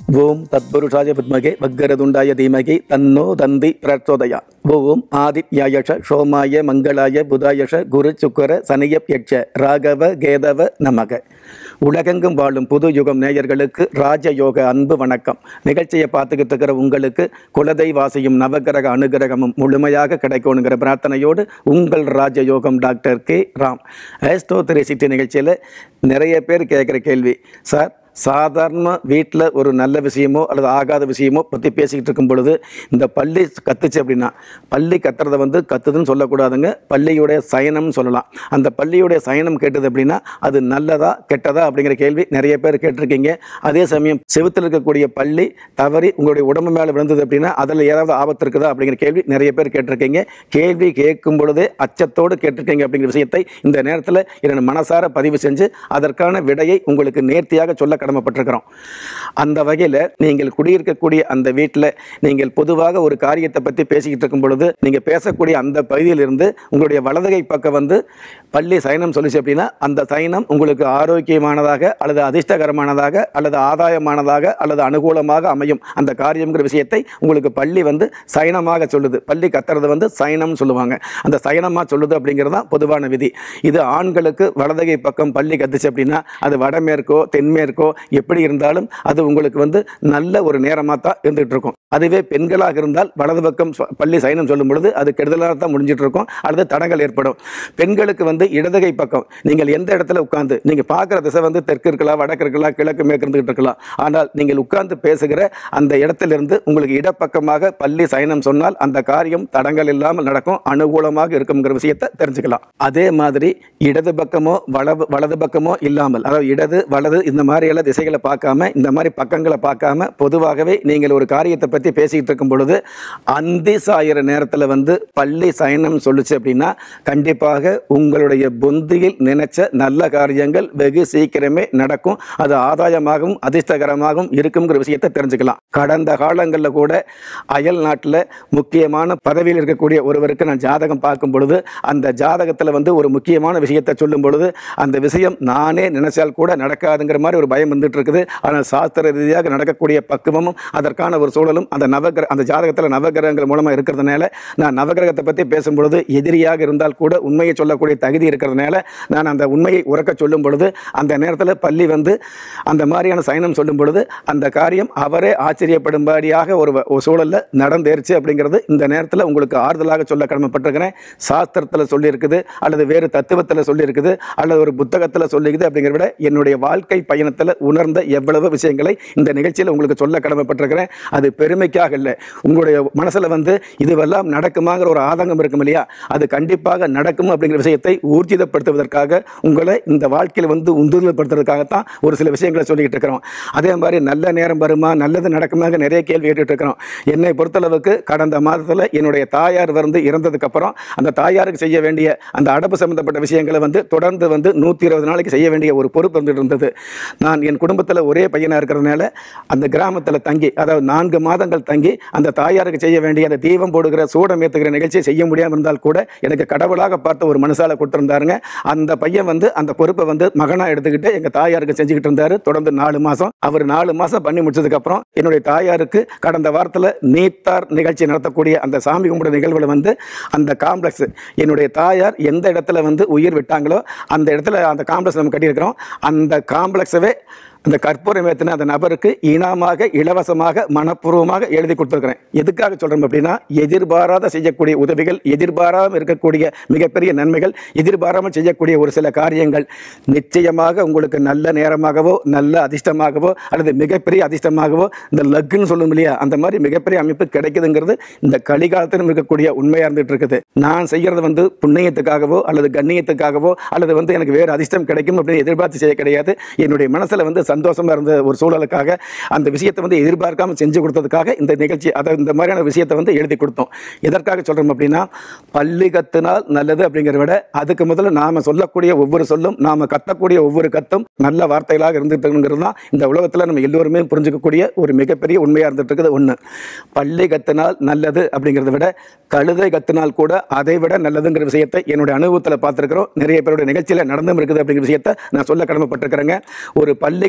ஓம் தத்புருஷாய வித்மகே வக்கரதுண்டாய தீமகி தன்னோ தந்தி பிரச்சோதயா ஓம் ஆதித்யாயஷ சோமாய மங்களாய புதாயஷ குரு சுக்கர சனியப் யட்ச ராகவ கேதவ நமக உலகெங்கும் வாழும் புது யுகம் நேயர்களுக்கு ராஜயோக அன்பு வணக்கம் நிகழ்ச்சியை பார்த்துக்கிட்டு இருக்கிற உங்களுக்கு குலதெய்வாசியும் நவகிரக அனுகிரகமும் முழுமையாக கிடைக்கணுங்கிற பிரார்த்தனையோடு உங்கள் ராஜயோகம் doctor K Ram astro three sixty நிகழ்ச்சியில் நிறைய பேர் கேட்குற கேள்வி சார் சாதாரண வீட்டில் ஒரு நல்ல விஷயமோ அல்லது ஆகாத விஷயமோ பற்றி பேசிக்கிட்டு இருக்கும் பொழுது இந்த பள்ளி கத்துச்சு அப்படின்னா பள்ளி கத்துறத வந்து கத்துதுன்னு சொல்லக்கூடாதுங்க பள்ளியுடைய சயனம்னு சொல்லலாம் அந்த பள்ளியுடைய சயனம் கேட்டது அப்படின்னா அது நல்லதா கெட்டதா அப்படிங்கிற கேள்வி நிறைய பேர் கேட்டிருக்கீங்க அதே சமயம் செவுத்தில் இருக்கக்கூடிய பள்ளி தவறி உங்களுடைய உடம்பு மேலே விழுந்தது அப்படின்னா அதில் ஏதாவது ஆபத்து இருக்குதா அப்படிங்கிற கேள்வி நிறைய பேர் கேட்டிருக்கீங்க கேள்வி கேட்கும் பொழுதே அச்சத்தோடு கேட்டிருக்கீங்க அப்படிங்கிற விஷயத்தை இந்த நேரத்தில் இரண்டு மனசார பதிவு செஞ்சு அதற்கான விடையை உங்களுக்கு நேர்த்தியாக சொல்ல கடமைப்பட்டிருக்கிறோம் அந்த வகையில் நீங்கள் குடியிருக்கக்கூடிய அந்த வீட்டில் நீங்கள் பொதுவாக ஒரு காரியத்தை பற்றி பேசிக்கிட்டு இருக்கும் பொழுது நீங்கள் பேசக்கூடிய அந்த பகுதியிலிருந்து உங்களுடைய வலதுகை பக்கம் வந்து பள்ளி சயனம் சொல்லிச்சு அப்படின்னா அந்த சயனம் உங்களுக்கு ஆரோக்கியமானதாக அல்லது அதிர்ஷ்டகரமானதாக அல்லது ஆதாயமானதாக அல்லது அனுகூலமாக அமையும் அந்த காரியங்கிற விஷயத்தை உங்களுக்கு பள்ளி வந்து சயனமாக சொல்லுது பள்ளி கத்துறது வந்து சயனம்னு சொல்லுவாங்க அந்த சயனமாக சொல்லுது அப்படிங்கிறது தான் பொதுவான விதி இது ஆண்களுக்கு வலதுகை பக்கம் பள்ளி கத்துச்சு அப்படின்னா அது வடமேற்கோ தென்மேற்கோ எப்படி இருந்தாலும் அது உங்களுக்கு வந்து நல்ல ஒரு நேரமாக தான் இருந்துகிட்டு இருக்கும் அதுவே பெண்களாக இருந்தால் வலது பக்கம் சொ- பள்ளி சயனம் சொல்லும் பொழுது அது கெடுதலாக தான் முடிஞ்சிட்டு இருக்கும் அல்லது தடங்கள் ஏற்படும் பெண்களுக்கு வந்து இடதுகை பக்கம் நீங்கள் எந்த இடத்துல உட்கார்ந்து நீங்கள் பார்க்குற திசை வந்து தெற்கு இருக்கலாம் வடக்கு இருக்கலாம் கிழக்கு மேற்கு இருந்துகிட்டு இருக்கலாம் ஆனால் நீங்கள் உட்கார்ந்து பேசுகிற அந்த இடத்திலிருந்து உங்களுக்கு இடப்பக்கமாக பள்ளி சயனம் சொன்னால் அந்த காரியம் தடங்கள் இல்லாமல் நடக்கும் அனுகூலமாக இருக்குங்கிற விஷயத்தை தெரிஞ்சுக்கலாம் அதே மாதிரி இடது பக்கமோ வலது வலது பக்கமோ இல்லாமல் அதாவது இடது வலது இந்த மாதிரி எல்லாம் திசைகளை பார்க்காம இந்த மாதிரி பக்கங்களை பார்க்காம பொதுவாகவே நீங்கள் ஒரு காரியத்தை பற்றி பேசிக்கிட்டு இருக்கும் பொழுது அந்தி சாயிற நேரத்தில் வந்து பள்ளி சயனம் சொல்லுச்சு அப்படின்னா கண்டிப்பாக உங்களுடைய பொந்தியில் நினைச்ச நல்ல காரியங்கள் வெகு சீக்கிரமே நடக்கும் அது ஆதாயமாகவும் அதிர்ஷ்டகரமாகவும் இருக்குங்கிற விஷயத்தை தெரிஞ்சுக்கலாம் கடந்த காலங்களில் கூட அயல் நாட்டில் முக்கியமான பதவியில் இருக்கக்கூடிய ஒருவருக்கு நான் ஜாதகம் பார்க்கும் பொழுது அந்த ஜாதகத்தில் வந்து ஒரு முக்கியமான விஷயத்தை சொல்லும் பொழுது அந்த விஷயம் நானே நினைச்சால் கூட நடக்காதுங்கிற மாதிரி ஒரு பயம் வந்துட்டு இருக்குது ஆனால் சாஸ்திர ரீதியாக நடக்கக்கூடிய பக்குவமும் அதற்கான ஒரு சூழலும் அந்த நவகிர அந்த ஜாதகத்தில் நவகிரகங்கள் மூலமாக இருக்கிறதுனால நான் நவகிரகத்தை பற்றி பேசும்பொழுது எதிரியாக இருந்தால் கூட உண்மையை சொல்லக்கூடிய தகுதி இருக்கிறதுனால நான் அந்த உண்மையை உறக்க சொல்லும் பொழுது அந்த நேரத்தில் பள்ளி வந்து அந்த மாதிரியான சயனம் சொல்லும் பொழுது அந்த காரியம் அவரே ஆச்சரியப்படும்படியாக ஒரு வ- ஒரு சூழலில் நடந்தேறுச்சு அப்படிங்கிறது இந்த நேரத்தில் உங்களுக்கு ஆறுதலாக சொல்ல கடமைப்பட்டிருக்கிறேன் சாஸ்திரத்தில் சொல்லியிருக்குது அல்லது வேறு தத்துவத்தில் சொல்லியிருக்குது அல்லது ஒரு புத்தகத்தில் சொல்லியிருக்குது அப்படிங்கிறத விட என்னுடைய வாழ்க்கை பயணத்தில் உணர்ந்த எவ்வளவு விஷயங்களை இந்த நிகழ்ச்சியில் உங்களுக்கு சொல்ல கடமைப்பட்டிருக்கிறேன் அது பெருமைக்காக இல்லை உங்களுடைய மனசில் வந்து இதுவெல்லாம் நடக்குமாங்கிற ஒரு ஆதங்கம் இருக்கும் இல்லையா அது கண்டிப்பாக நடக்கும் அப்படிங்கிற விஷயத்தை ஊர்ஜிதப்படுத்துவதற்காக உங்களை இந்த வாழ்க்கையில் வந்து உந்துதல்படுத்துறதுக்காகத்தான் ஒரு சில விஷயங்களை சொல்லிக்கிட்டு இருக்கிறோம் அதே மாதிரி நல்ல நேரம் வருமா நல்லது நடக்குமாக நிறைய கேள்வி கேட்டுட்டு இருக்கிறோம் என்னை பொறுத்தளவுக்கு கடந்த மாதத்தில் என்னுடைய தாயார் வந்து இறந்ததுக்கு அப்புறம் அந்த தாயாருக்கு செய்ய வேண்டிய அந்த அடப்பு சம்பந்தப்பட்ட விஷயங்களை வந்து தொடர்ந்து வந்து நூற்றி இருபது நாளைக்கு செய்ய வேண்டிய ஒரு பொறுப்பு வந்துட்டு இருந்தது நான் என் குடும்பத்தில் ஒரே பையனாக இருக்கிறதுனால அந்த கிராமத்தில் தங்கி அதாவது நான்கு மாதங்கள் தங்கி அந்த தாயாருக்கு செய்ய வேண்டிய அந்த தீபம் போடுகிற சூடம் ஏற்றுகிற நிகழ்ச்சியை செய்ய முடியாமல் இருந்தால் கூட எனக்கு கடவுளாக பார்த்த ஒரு மனசால கொடுத்துருந்தாருங்க அந்த பையன் வந்து அந்த பொறுப்பை வந்து மகனாக எடுத்துக்கிட்டு எங்கள் தாயாருக்கு செஞ்சுக்கிட்டு இருந்தார் தொடர்ந்து நாலு மாதம் அவர் நாலு மாதம் பண்ணி முடிச்சதுக்கப்புறம் என்னுடைய தாயாருக்கு கடந்த வாரத்தில் நீத்தார் நிகழ்ச்சி நடத்தக்கூடிய அந்த சாமி கும்பிட நிகழ்வில் வந்து அந்த காம்ப்ளெக்ஸ் என்னுடைய தாயார் எந்த இடத்துல வந்து உயிர் விட்டாங்களோ அந்த இடத்துல அந்த காம்ப்ளெக்ஸ் நம்ம கட்டியிருக்கிறோம் அந்த காம்ப்ளெக்ஸவே அந்த கற்பூரம் ஏற்றின அந்த நபருக்கு இனமாக இலவசமாக மனப்பூர்வமாக எழுதி கொடுத்துருக்கிறேன் எதுக்காக சொல்கிறோம் அப்படின்னா எதிர்பாராத செய்யக்கூடிய உதவிகள் எதிர்பாராமல் இருக்கக்கூடிய மிகப்பெரிய நன்மைகள் எதிர்பாராமல் செய்யக்கூடிய ஒரு சில காரியங்கள் நிச்சயமாக உங்களுக்கு நல்ல நேரமாகவோ நல்ல அதிர்ஷ்டமாகவோ அல்லது மிகப்பெரிய அதிர்ஷ்டமாகவோ இந்த லக்குன்னு சொல்லும் இல்லையா அந்த மாதிரி மிகப்பெரிய அமைப்பு கிடைக்குதுங்கிறது இந்த கலிகாலத்திலும் இருக்கக்கூடிய உண்மையாக இருந்துட்டு இருக்குது நான் செய்கிறது வந்து புண்ணியத்துக்காகவோ அல்லது கண்ணியத்துக்காகவோ அல்லது வந்து எனக்கு வேறு அதிர்ஷ்டம் கிடைக்கும் அப்படின்னு எதிர்பார்த்து செய்ய கிடையாது என்னுடைய மனசில் வந்து சந்தோஷமா இருந்த ஒரு சூழலுக்காக அந்த விஷயத்தை வந்து எதிர்பார்க்காம செஞ்சு கொடுத்ததுக்காக இந்த நிகழ்ச்சி அதாவது இந்த மாதிரியான விஷயத்தை வந்து எழுதி கொடுத்தோம் எதற்காக சொல்கிறோம் அப்படின்னா பள்ளி கத்துனால் நல்லது அப்படிங்கிறத விட அதுக்கு முதல்ல நாம சொல்லக்கூடிய ஒவ்வொரு சொல்லும் நாம கத்தக்கூடிய ஒவ்வொரு கத்தும் நல்ல வார்த்தைகளாக இருந்துட்டுங்கிறது தான் இந்த உலகத்தில் நம்ம எல்லோருமே புரிஞ்சுக்கக்கூடிய ஒரு மிகப்பெரிய உண்மையாக இருந்துட்டு இருக்குது ஒன்று பள்ளி கத்தினால் நல்லது அப்படிங்கிறத விட கழுதை கத்தினால் கூட அதை விட நல்லதுங்கிற விஷயத்தை என்னுடைய அனுபவத்தில் பார்த்துருக்கிறோம் நிறைய பேருடைய நிகழ்ச்சியில் நடந்தும் இருக்குது அப்படிங்கிற விஷயத்தை நான் சொல்ல கடமைப்பட்டிருக்கிறேங்க ஒரு பள்ளி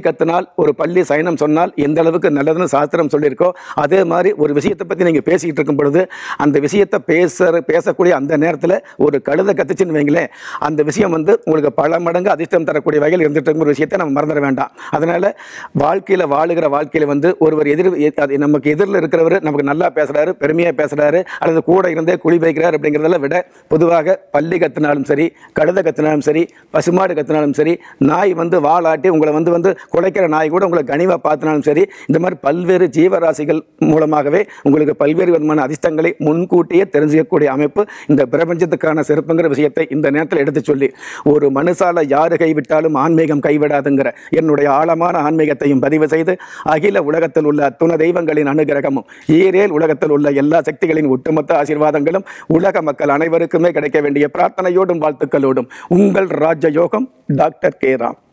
கத்தினால் ஒரு பள்ளி சயனம் சொன்னால் எந்த அளவுக்கு நல்லதுன்னு சாஸ்திரம் சொல்லியிருக்கோ அதே மாதிரி ஒரு விஷயத்தை பற்றி நீங்கள் பேசிக்கிட்டு இருக்கும் பொழுது அந்த விஷயத்தை பேசுற பேசக்கூடிய அந்த நேரத்தில் ஒரு கழுதை கத்துச்சுன்னு வைங்களேன் அந்த விஷயம் வந்து உங்களுக்கு பல மடங்கு அதிர்ஷ்டம் தரக்கூடிய வகையில் இருந்துட்டு இருக்கும் ஒரு விஷயத்தை நம்ம மறந்துட வேண்டாம் அதனால வாழ்க்கையில் வாழுகிற வாழ்க்கையில் வந்து ஒருவர் எதிர் எ- அது நமக்கு எதிரில் இருக்கிறவர் நமக்கு நல்லா பேசுறாரு பெருமையாக பேசுறாரு அல்லது கூட இருந்தே குழி வைக்கிறார் அப்படிங்கிறதெல்லாம் விட பொதுவாக பள்ளி கத்தினாலும் சரி கழுதை கத்தினாலும் சரி பசுமாடு கத்தினாலும் சரி நாய் வந்து வாலாட்டி உங்களை வந்து வந்து குலைக்கிற நாய் கூட உங்களை கனிவாக பார்த்தினாலும் சரி இந்த மாதிரி பல்வேறு ஜீவராசிகள் மூலமாகவே உங்களுக்கு பல்வேறு விதமான அதிர்ஷ்டங்களை முன்கூட்டியே தெரிஞ்சுக்கக்கூடிய அமைப்பு இந்த பிரபஞ்சத்துக்கான சிறப்புங்கிற விஷயத்தை இந்த நேரத்தில் எடுத்து சொல்லி ஒரு மனுஷால யாரு கைவிட்டாலும் ஆன்மீகம் கைவிடாதுங்கிற என்னுடைய ஆழமான ஆன்மீகத்தையும் பதிவு செய்து அகில உலகத்தில் உள்ள அத்துண தெய்வங்களின் அனுகிரகமும் ஈரேல் உலகத்தில் உள்ள எல்லா சக்திகளின் ஒட்டுமொத்த ஆசீர்வாதங்களும் உலக மக்கள் அனைவருக்குமே கிடைக்க வேண்டிய பிரார்த்தனையோடும் வாழ்த்துக்களோடும் உங்கள் ராஜயோகம் டாக்டர் கே ராம்